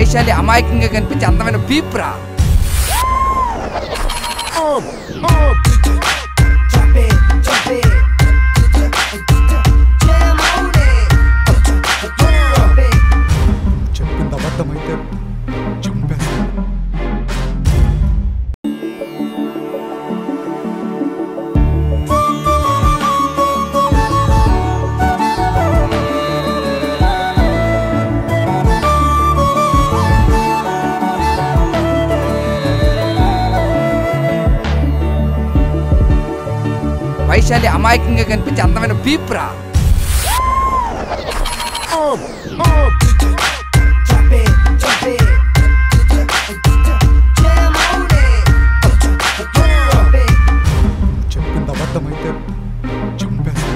వైశాలి అమాయకంగా కనిపించి అందమైన పీప్రా చెప్పింది అబద్ధమైతే చంపేస్తా వైశాలి అమాయకంగా కనిపించి అందమైన పీప్రా చెప్పింది అబద్ధమైతే చంపేస్తా